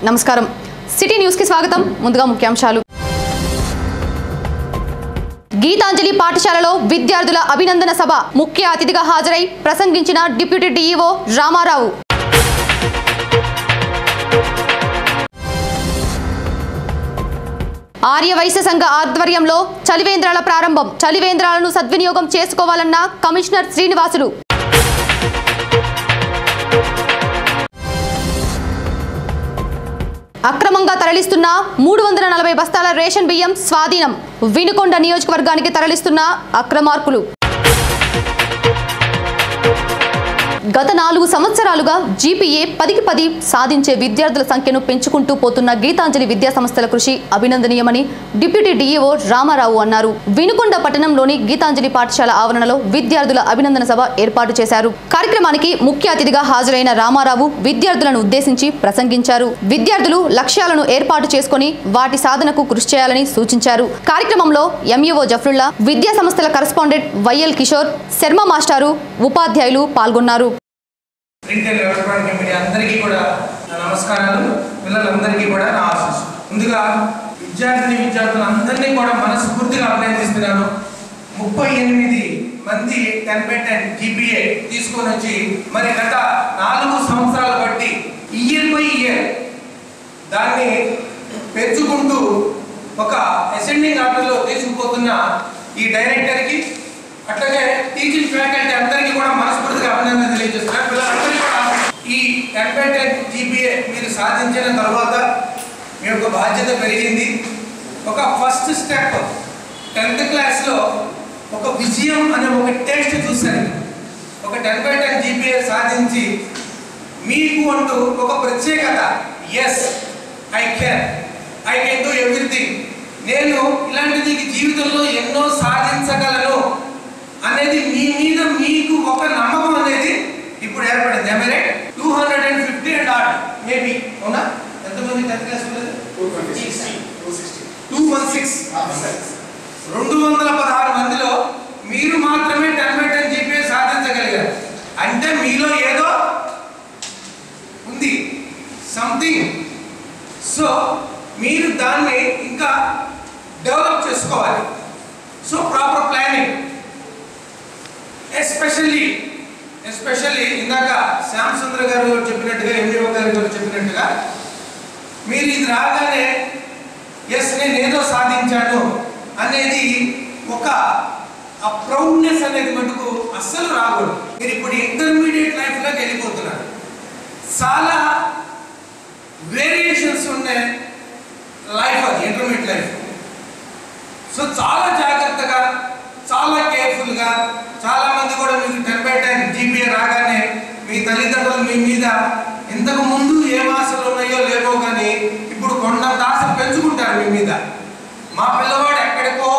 నమస్కారం city news కి స్వాగతం ముందుగా ముఖ్యాంశాలు గీతాంజలి పాఠశాలలో విద్యార్థుల అభినందన సభ ముఖ్య అతిథిగా హాజరై ప్రసంగించిన డిప్యూటీ డీఈఓ రామారావు ఆర్య వైశ్య సంఘ ఆధ్వర్యంలో చలివేంద్రాల ప్రారంభం చలివేంద్రాలను సద్వినియోగం చేసుకోవాలన్న కమిషనర్ శ్రీనివాసులు అక్రమంగా తరలిస్తున్న మూడు వందల నలభై బస్తాల రేషన్ బియ్యం స్వాధీనం వినుకొండ నియోజకవర్గానికి తరలిస్తున్న అక్రమార్కులు గత నాలుగు సంవత్సరాలుగా జీపీఏ పదికి పది సాధించే విద్యార్థుల సంఖ్యను పెంచుకుంటూ పోతున్న గీతాంజలి విద్యా సంస్థల కృషి అభినందనీయమని డిప్యూటీ డీఈఓ రామారావు అన్నారు వినుకొండ పట్టణంలోని గీతాంజలి పాఠశాల ఆవరణలో విద్యార్థుల అభినందన సభ ఏర్పాటు చేశారు కార్యక్రమానికి ముఖ్య అతిథిగా హాజరైన రామారావు విద్యార్థులను ఉద్దేశించి ప్రసంగించారు విద్యార్థులు లక్ష్యాలను ఏర్పాటు చేసుకొని వాటి సాధనకు కృషి చేయాలని సూచించారు కార్యక్రమంలో ఎంఈఓ జఫ్రుల్లా విద్యా సంస్థల కరస్పాండెంట్ వైఎల్ కిషోర్ శర్మ మాస్టారు ఉపాధ్యాయులు పాల్గొన్నారు ప్రింట్ అండ్ ఎలక్ట్రానిక్ మీడియా అందరికీ కూడా నా నమస్కారాలు పిల్లలందరికీ కూడా నా ఆశీస్సు ముందుగా విద్యార్థిని విద్యార్థులందరినీ కూడా మనస్ఫూర్తిగా అభినందిస్తున్నాను ముప్పై ఎనిమిది మంది టెన్ బై టెన్ జీపీఏ తీసుకొని వచ్చి మరి గత నాలుగు సంవత్సరాలు బట్టి ఇయర్ బై ఇయర్ దాన్ని పెంచుకుంటూ ఒక అసెండింగ్ ఆర్డర్లో తీసుకుపోతున్న ఈ డైరెక్టర్కి అట్లాగే టీచింగ్ ఫ్యాకల్టీ అందరికీ కూడా మనస్ఫూర్తిగా అభినందన తెలియజేస్తున్నాను పిల్లలందరికీ కూడా ఈ టెన్ జీపీఏ మీరు సాధించిన తర్వాత మీ యొక్క బాధ్యత పెరిగింది ఒక ఫస్ట్ స్టెప్ టెన్త్ క్లాస్లో ఒక విజయం అనే ఒక టెస్ట్ చూశాను ఒక టెన్ బై టెన్ జీపీఏ సాధించి మీకు అంటూ ఒక ప్రత్యేకత yes I can I can do everything నేను ఇలాంటిది జీవితంలో ఎన్నో సాధించగలను అనేది మీ మీద మీకు ఒక నమ్మకం అనేది ఇప్పుడు ఏర్పడింది ఏమైనా two hundred and fifty and odd maybe అవునా ఎంతమంది tenth class two one six రెండు వందల పదహారు మందిలో మీరు మాత్రమే టెన్ బై టెన్ జీపీఏ సాధించగలిగారు అంటే మీలో ఏదో ఉంది సంథింగ్ సో మీరు దాన్ని ఇంకా డెవలప్ చేసుకోవాలి so proper planning especially especially ఇందాక శ్యామ్ సుందర్ గారు చెప్పినట్టుగా ఎండిఓ గారు గారు చెప్పినట్టుగా మీరు ఇది రాగానే ఎస్ నేను ఏదో సాధించాను అనేది ఒక ఆ ప్రౌడ్నెస్ అనేది మటుకు అస్సలు రాకూడదు మీరు ఇప్పుడు ఇంటర్మీడియట్ లైఫ్లోకి వెళ్ళిపోతున్నారు చాలా వేరియేషన్స్ ఉన్నాయి లైఫ్ అది ఇంటర్మీడియట్ లైఫ్ సో చాలా జాగ్రత్తగా చాలా కేర్ఫుల్గా చాలా మంది కూడా మీకు టెన్ బై టెన్ జీపీఏ రాగానే మీ తల్లిదండ్రులు మీ మీద ఇంతకు ముందు ఏం ఆశలు ఉన్నాయో లేవో కానీ ఇప్పుడు కొండంత ఆశలు పెంచుకుంటారు మీ మీద మా పిల్లవాడు ఎక్కడికో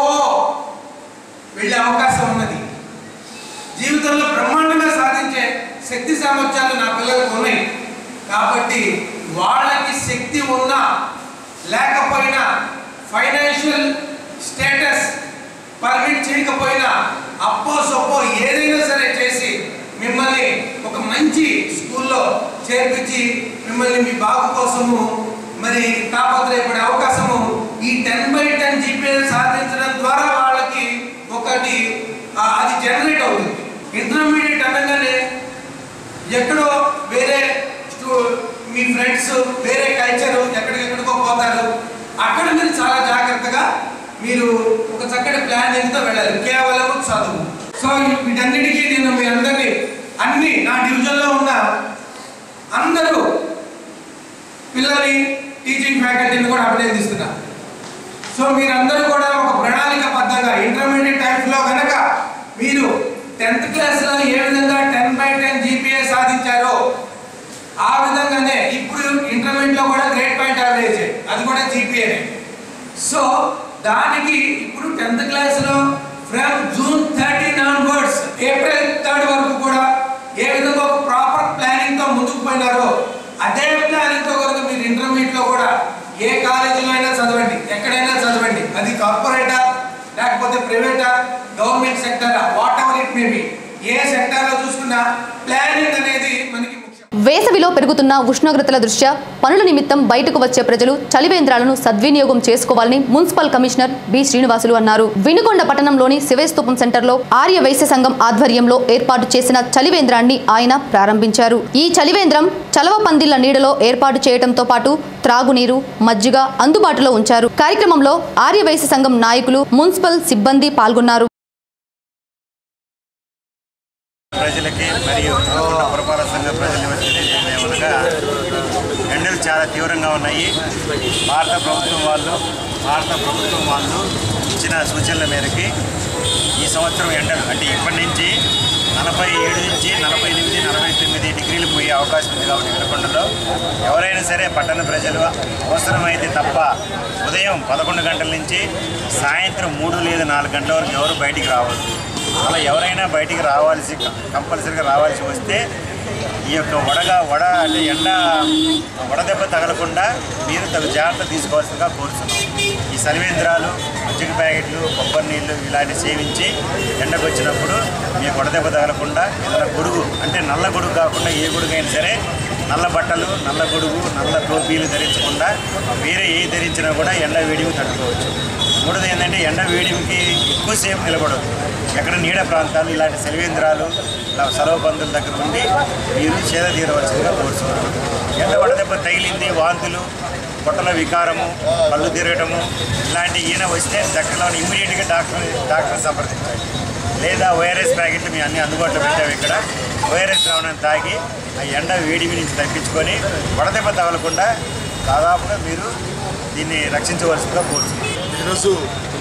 వెళ్ళే అవకాశం ఉన్నది జీవితంలో బ్రహ్మాండంగా సాధించే శక్తి సామర్థ్యాలు నా పిల్లలకు ఉన్నాయి కాబట్టి వాళ్ళకి శక్తి ఉన్నా లేకపోయినా ఫైనాన్షియల్ స్టేటస్ పర్మిట్ చేయకపోయినా అప్పో సొప్పో ఏదైనా సరే చేసి మిమ్మల్ని ఒక మంచి స్కూల్లో చేర్పించి మిమ్మల్ని మీ బాగు కోసము మరి తాపత్రయపడే అవకాశము ఈ టెన్ బై టెన్ జీపీఏ సాధించడం ద్వారా వాళ్ళకి ఒకటి ఆ, అది జనరేట్ అవుతుంది ఇంటర్మీడియట్ అనగానే ఎక్కడో వేరే స్టూ- మీ ఫ్రెండ్స్ వేరే కల్చర్ ఎక్కడికెక్కడికో పోతారు అక్కడ మీరు చాలా జాగ్రత్తగా మీరు ఒక చక్కటి ప్లానింగ్తో వెళ్ళాలి కేవలం చదువు సో వీటన్నిటికీ నేను మీ అందరినీ అన్ని నా డివిజన్లో ఉన్న అందరూ పిల్లల్ని టీచింగ్ ఫ్యాకల్టీని కూడా అభినందిస్తున్నా సో మీరందరూ కూడా ఒక ప్రణాళికబద్ధంగా ఇంటర్మీడియట్ టైమ్స్లో కనుక మీరు టెన్త్ క్లాస్లో ఏ విధంగా టెన్ బై టెన్ జీపీఏ సాధించారో ఆ విధంగానే ఇప్పుడు ఇంటర్మీడియట్లో కూడా గ్రేడ్ పాయింట్ యావరేజ్ అది కూడా జీపీఏ సో దానికి ఇప్పుడు టెన్త్ క్లాస్లో from June thirteen onwards April third వరకు కూడా ఏ విధంగా ఒక ప్రాపర్ ప్లానింగ్తో ముందుకు పోయినారో అదే ప్లానింగ్తో కనుక మీరు ఇంటర్మీడియట్లో కూడా ఏ కాలేజీలో అయినా చదవండి ఎక్కడైనా చదవండి అది కార్పొరేటా లేకపోతే ప్రైవేటా గవర్నమెంట్ సెక్టరా whatever it may be ఏ సెక్టార్లో చూసుకున్నా ప్లానింగ్ అనేది మనకి ముఖ్యం వేసవిలో పెరుగుతున్న ఉష్ణోగ్రతల దృష్ట్యా పనుల నిమిత్తం బయటకు వచ్చే ప్రజలు చలివేంద్రాలను సద్వినియోగం చేసుకోవాలని మున్సిపల్ కమిషనర్ బి శ్రీనివాసులు అన్నారు వినుకొండ పట్టణంలోని శివస్తూపం సెంటర్లో ఆర్య వైశ్య సంఘం ఆధ్వర్యంలో ఏర్పాటు చేసిన చలివేంద్రాన్ని ఆయన ప్రారంభించారు ఈ చలివేంద్రం చలవ పందిళ్ల నీడలో ఏర్పాటు చేయడంతో పాటు త్రాగునీరు మజ్జిగ అందుబాటులో ఉంచారు కార్యక్రమంలో ఆర్య వైశ్య సంఘం నాయకులు మున్సిపల్ సిబ్బంది పాల్గొన్నారు ప్రజలకి మరియు పురపాలక సంఘ ప్రజలకు తెలియజేయడం ఏమనగా ఎండలు చాలా తీవ్రంగా ఉన్నాయి భారత ప్రభుత్వం వాళ్ళు భారత ప్రభుత్వం వాళ్ళు ఇచ్చిన సూచనల మేరకి ఈ సంవత్సరం ఎండలు అంటే ఇప్పటి నుంచి నలభై ఏడు నుంచి నలభై ఎనిమిది నలభై తొమ్మిది డిగ్రీలు పోయే అవకాశం ఉంది కాబట్టి వినకొండలో ఎవరైనా సరే పట్టణ ప్రజలు అవసరమైతే తప్ప ఉదయం పదకొండు గంటల నుంచి సాయంత్రం మూడు లేదా నాలుగు గంటల వరకు ఎవరు బయటికి రావద్దు అలా ఎవరైనా బయటికి రావాల్సి కంపల్సరీగా రావాల్సి వస్తే ఈ యొక్క వడగా వడ అంటే ఎండ వడదెబ్బ తగలకుండా మీరు తగు జాగ్రత్త తీసుకోవాల్సిందిగా కోరుతున్నాం ఈ సలివేంద్రాలు మజ్జిగ ప్యాకెట్లు కొబ్బరి నీళ్ళు ఇలాంటి సేవించి ఎండకు వచ్చినప్పుడు మీకు వడదెబ్బ తగలకుండా ఏదైనా గొడుగు అంటే నల్ల గొడుగు కాకుండా ఏ గొడుగు అయినా సరే నల్ల బట్టలు నల్ల గొడుగు నల్ల టోపీలు ధరించకుండా వేరే ఏ ధరించినా కూడా ఎండ వేడిమి తట్టుకోవచ్చు మూడోది ఏంటంటే ఎండ వేడిమికి ఎక్కువసేపు నిలబడదు ఎక్కడ నీడ ప్రాంతాలు ఇలాంటి సెలవేంద్రాలు ఇలా సెలవు బంధుల దగ్గర ఉండి మీరు చేద తీరవలసిందిగా కోరుతున్నారు ఎండ వడదెబ్బ తగిలింది వాంతులు పొట్టల వికారము కళ్ళు తిరగటము ఇలాంటి ఈయన వస్తే దగ్గరలో ఇమ్మీడియట్గా డాక్టర్ డాక్టర్ సంప్రదించండి లేదా ఓఆర్ఎస్ ప్యాకెట్లు మేము అన్ని అందుబాటులో పెట్టాము ఇక్కడ ఓఆర్ఎస్ ద్రావణాన్ని తాగి ఆ ఎండ వేడిమి నుంచి తప్పించుకొని వడదెబ్బ తగలకుండా దాదాపుగా మీరు దీన్ని రక్షించవలసిందిగా కోరుతున్నాం ఈరోజు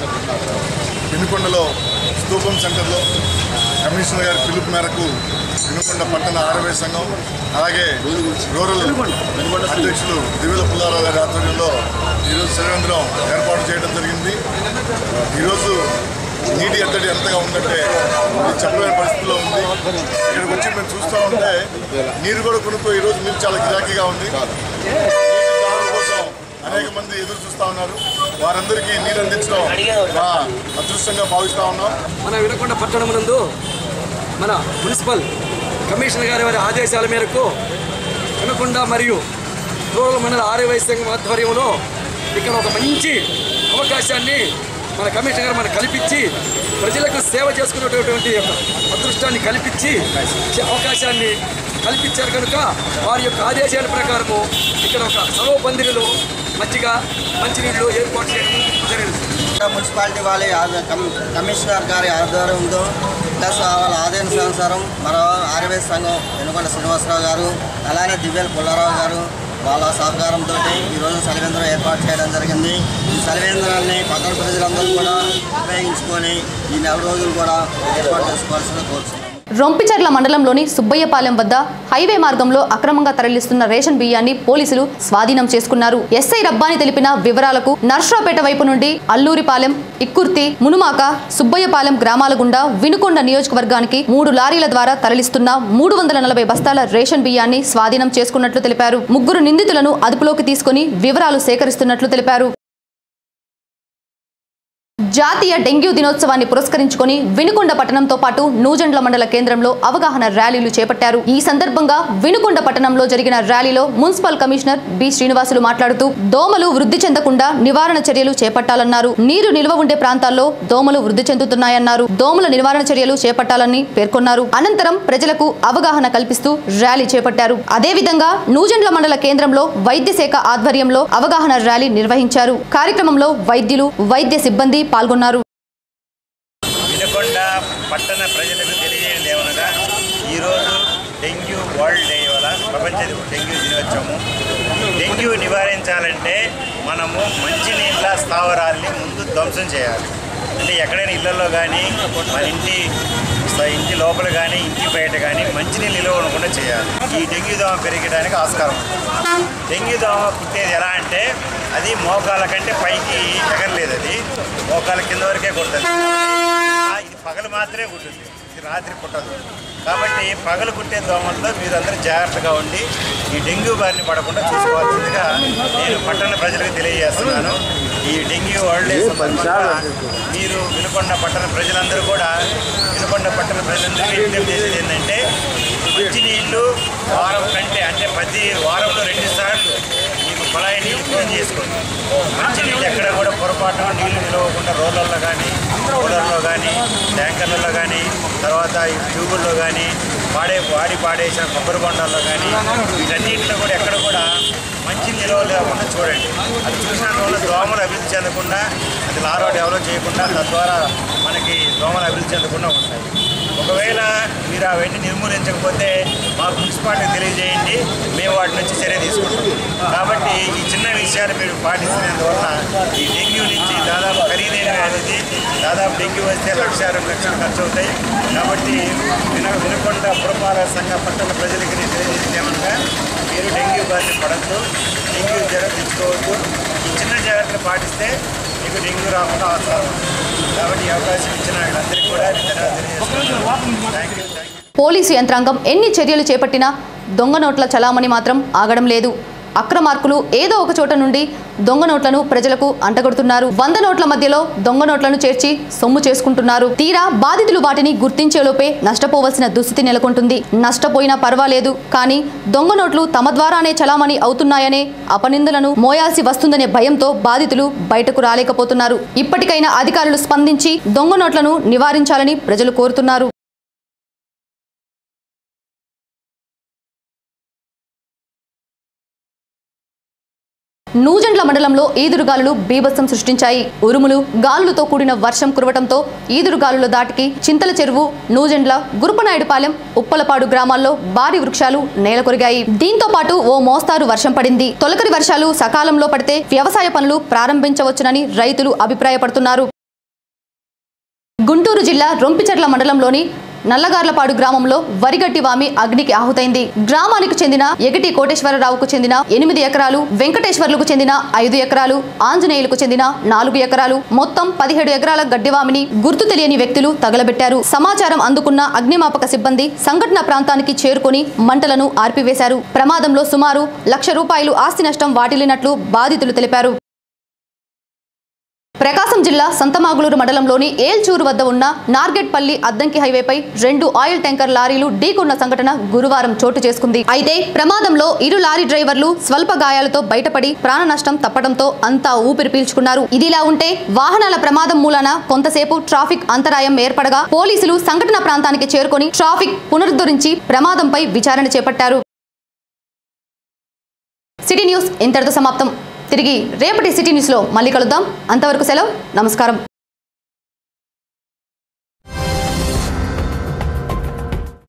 వినుకొండలో స్తూపం సెంటర్లో కమిషనర్ గారి పిలుపు మేరకు వినుకొండ పట్టణ ఆరవై సంఘం అలాగే రూరల్ అధ్యక్షులు దివ్యుల పుల్లారావు గారి ఆధ్వర్యంలో ఈరోజు శివేంద్రం ఏర్పాటు చేయడం జరిగింది ఈరోజు నీటి ఎద్దడి ఎంతగా ఉందంటే ఇది చెప్పలేని పరిస్థితిలో ఉంది ఇక్కడికి వచ్చి మేము చూస్తూ ఉంటే నీరు కూడా కొనుక్కో ఈరోజు నీరు చాలా గిరాకీగా ఉంది నీటి దాడుల కోసం అనేక మంది ఎదురు చూస్తూ ఉన్నారు వారందరికీ నీరు అందించడం మా అదృష్టంగా భావిస్తూ ఉన్నాం మన వినకొండ పట్టణమునందు మన మున్సిపల్ కమిషనర్ గారి వారి ఆదేశాల మేరకు వినకొండ మరియు రూరల్ మండల ఆర్యవై సంఘం ఆధ్వర్యంలో ఇక్కడ ఒక మంచి అవకాశాన్ని మన కమిషనర్ గారు మనకు కల్పించి ప్రజలకు సేవ చేసుకునేటటువంటి యొక్క అదృష్టాన్ని కల్పించి చే- అవకాశాన్ని కల్పించారు కనుక వారి యొక్క ఆదేశాల ప్రకారము ఇక్కడ ఒక సర్వ పందిరిలో మజ్జిగ మంచినీళ్ళు ఏర్పాటు చేయడం జరిగింది మున్సిపాలిటీ వాళ్ళ ఆద- కమ్- కమిషనర్ గారి ఆధ్వర్యంతో ప్లస్ వాళ్ళ ఆదేశానుసారం మన ఆర్యవేశ సంఘం వెనుకొండ శ్రీనివాసరావు గారు అలానే దివ్యల పుల్లారావు గారు వాళ్ళ సహకారంతో ఈరోజు సలివేంద్రం ఏర్పాటు చేయడం జరిగింది ఈ సలివేంద్రాన్ని పట్టణ ప్రజలందరూ కూడా ఉపయోగించుకొని ఈ నెల రోజులు కూడా ఏర్పాటు చేసుకోవాల్సిందిగా కోరుతున్నాం రొంపిచర్ల మండలంలోని సుబ్బయ్యపాలెం వద్ద హైవే మార్గంలో అక్రమంగా తరలిస్తున్న రేషన్ బియ్యాన్ని పోలీసులు స్వాధీనం చేసుకున్నారు ఎస్ఐ రబ్బాని తెలిపిన వివరాలకు నర్సరాపేట వైపు నుండి అల్లూరిపాలెం ఇక్కుర్తి మునుమాక సుబ్బయ్యపాలెం గ్రామాల గుండా వినుకొండ నియోజకవర్గానికి మూడు లారీల ద్వారా తరలిస్తున్న మూడు వందల నలభై బస్తాల రేషన్ బియ్యాన్ని స్వాధీనం చేసుకున్నట్లు తెలిపారు ముగ్గురు నిందితులను అదుపులోకి తీసుకుని వివరాలు సేకరిస్తున్నట్లు తెలిపారు జాతీయ డెంగ్యూ దినోత్సవాన్ని పురస్కరించుకొని వినుకొండ పట్టణంతో పాటు నూజెండ్ల మండల కేంద్రంలో అవగాహన ర్యాలీలు చేపట్టారు ఈ సందర్భంగా వినుకొండ పట్టణంలో జరిగిన ర్యాలీలో మున్సిపల్ కమిషనర్ బి శ్రీనివాసులు మాట్లాడుతూ దోమలు వృద్ధి చెందకుండా నివారణ చర్యలు చేపట్టాలన్నారు నీరు నిల్వ ఉండే ప్రాంతాల్లో దోమలు వృద్ధి చెందుతున్నాయన్నారు దోమల నివారణ చర్యలు చేపట్టాలని పేర్కొన్నారు అనంతరం ప్రజలకు అవగాహన కల్పిస్తూ ర్యాలీ చేపట్టారు అదేవిధంగా నూజెండ్ల మండల కేంద్రంలో వైద్య శాఖ ఆధ్వర్యంలో అవగాహన ర్యాలీ నిర్వహించారు కార్యక్రమంలో వైద్యులు వైద్య సిబ్బంది పాల్గొన్నారు వినకొండ పట్టణ ప్రజలకు తెలియజేయండి ఏమనగా ఈరోజు డెంగ్యూ వరల్డ్ డే వల్ల ప్రపంచ డెంగ్యూ దినోత్సవము డెంగ్యూ నివారించాలంటే మనము మంచినీళ్ళ స్థావరాల్ని ముందు ధ్వంసం చేయాలి అంటే ఎక్కడైనా ఇళ్లలో కానీ మన ఇంటి స- ఇంటి లోపల కానీ ఇంటి బయట కానీ మంచినీళ్ళు నిల్వ ఉండకుండా చేయాలి ఈ డెంగ్యూ దోమ పెరగడానికి ఆస్కారం ఉంది డెంగ్యూ దోమ పుట్టేది ఎలా అంటే అది మోకాల కంటే పైకి ఎగరలేదు అది మోకాల కింద వరకే కొడుతుంది ఆ, ఇది పగలు మాత్రమే కుట్టింది ఇది రాత్రి పుట్టదు కాబట్టి పగలు కుట్టే దోమల్లో మీరందరూ జాగ్రత్తగా ఉండి ఈ డెంగ్యూ బారిన పడకుండా చూసుకోవాల్సిందిగా నేను పట్టణ ప్రజలకు తెలియజేస్తున్నాను ఈ డెంగ్యూ వరల్డ్ డే సందర్భంగా మీరు వినుకొండ పట్టణ ప్రజలందరూ కూడా వినుకొండ పట్టణ ప్రజలందరికీ విజ్ఞప్తి చేసేది ఏంటంటే మంచినీళ్ళు వారం కంటే అంటే ప్రతి వారంలో రెండు సార్లు మీకు కుళాయి నీళ్ళు ఫోన్ చేసుకోండి మంచినీళ్ళు ఎక్కడ కూడా పొరపాటున నీళ్లు నిలవకుండా రోడ్లలో కానీ కూలర్లో కానీ ట్యాంకర్లలో కానీ తర్వాత ఈ ట్యూబుల్లో కానీ పాడే వాడి పాడేసిన కొబ్బరి బొండాల్లో కానీ వీటన్నిటిలో కూడా ఎక్కడ కూడా మంచి నిల్వ లేకుండా చూడండి అది చూసినంత వల్ల దోమలు అభివృద్ధి చెందకుండా అది లారో డెవలప్ చేయకుండా తద్వారా మనకి దోమలు అభివృద్ధి చెందకుండా ఉంటాయి ఒకవేళ మీరు అవన్నీ నిర్మూలించకపోతే మాకు మున్సిపాలిటీ తెలియజేయండి మేము వాటి నుంచి చర్య తీసుకుంటాం కాబట్టి ఈ చిన్న విషయాలు మీరు పాటిస్తున్నందువల్ల ఈ డెంగ్యూ నుంచి దాదాపు ఖరీదైన వ్యాధిది దాదాపు డెంగ్యూ వస్తే లక్ష రెండు లక్షలు ఖర్చు అవుతాయి కాబట్టి విన వినకొండ పురపాలక సంఘ పట్టణ ప్రజలకి నేను తెలియజేసేది ఏమనగా మీరు డెంగ్యూ బారిన పడద్దు డెంగ్యూ జ్వరం తెచ్చుకోవద్దు ఈ చిన్న జాగ్రత్తలు పాటిస్తే మీకు డెంగ్యూ రాకుండా ఆస్కారం ఉంది. కాబట్టి ఈ అవకాశం ఇచ్చిన వీళ్ళందరికీ కూడా నేను ధన్యవాదాలు తెలియజేస్తున్నాను thank you thank you police యంత్రాంగం ఎన్ని చర్యలు చేపట్టినా దొంగ నోట్ల చలామణి మాత్రం ఆగడం లేదు అక్రమార్కులు ఏదో ఒక చోట నుండి దొంగ నోట్లను ప్రజలకు అంటగడుతున్నారు వంద నోట్ల మధ్యలో దొంగ నోట్లను చేర్చి సొమ్ము చేసుకుంటున్నారు తీరా బాధితులు వాటిని గుర్తించేలోపే నష్టపోవలసిన దుస్థితి నెలకొంటుంది నష్టపోయినా పర్వాలేదు కానీ దొంగ నోట్లు తమ ద్వారానే చలామణి అవుతున్నాయనే అపనిందలను మోయాల్సి వస్తుందనే భయంతో బాధితులు బయటకు రాలేకపోతున్నారు ఇప్పటికైనా అధికారులు స్పందించి దొంగ నోట్లను నివారించాలని ప్రజలు కోరుతున్నారు నూజెండ్ల మండలంలో ఈదురుగాలులు బీభత్సం సృష్టించాయి ఉరుములు గాలులతో కూడిన వర్షం కురవటంతో ఈదురుగాలుల దాటికి చింతల చెరువు నూజెండ్ల గురుపనాయుడుపాలెం ఉప్పలపాడు గ్రామాల్లో భారీ వృక్షాలు నేలకొరిగాయి దీంతో పాటు ఓ మోస్తారు వర్షం పడింది తొలకరి వర్షాలు సకాలంలో పడితే వ్యవసాయ పనులు ప్రారంభించవచ్చునని రైతులు అభిప్రాయపడుతున్నారు గుంటూరు జిల్లా రొంపిచెర్ల మండలంలోని నల్లగార్లపాడు గ్రామంలో వరిగట్టి వామి అగ్నికి ఆహుతైంది గ్రామానికి చెందిన ఎగటి కోటేశ్వరరావుకు చెందిన ఎనిమిది ఎకరాలు వెంకటేశ్వర్లకు చెందిన ఐదు ఎకరాలు ఆంజనేయులకు చెందిన నాలుగు ఎకరాలు మొత్తం పదిహేడు ఎకరాల గడ్డివామిని గుర్తు తెలియని వ్యక్తులు తగలబెట్టారు సమాచారం అందుకున్న అగ్నిమాపక సిబ్బంది సంఘటన ప్రాంతానికి చేరుకొని మంటలను ఆర్పివేశారు ప్రమాదంలో సుమారు లక్ష రూపాయలు ఆస్తి నష్టం వాటిల్లినట్లు బాధితులు తెలిపారు ప్రకాశం జిల్లా సంతమాగులూరు మండలంలోని ఏల్చూరు వద్ద ఉన్న నార్గెట్పల్లి అద్దంకి హైవేపై రెండు ఆయిల్ ట్యాంకర్ లారీలు ఢీకొన్న సంఘటన గురువారం చోటు చేసుకుంది అయితే ప్రమాదంలో ఇరు లారీ డ్రైవర్లు స్వల్ప గాయాలతో బయటపడి ప్రాణ నష్టం తప్పడంతో అంతా ఊపిరి పీల్చుకున్నారు ఇదిలా ఉంటే వాహనాల ప్రమాదం మూలన కొంతసేపు ట్రాఫిక్ అంతరాయం ఏర్పడగా పోలీసులు సంఘటన ప్రాంతానికి చేరుకొని ట్రాఫిక్ పునరుద్ధరించి ప్రమాదంపై విచారణ చేపట్టారు సిటీ న్యూస్ ఇంతటితో సమాప్తం తిరిగి రేపటి సిటీ న్యూస్లో మళ్ళీ కలుద్దాం అంతవరకు సెలవు నమస్కారం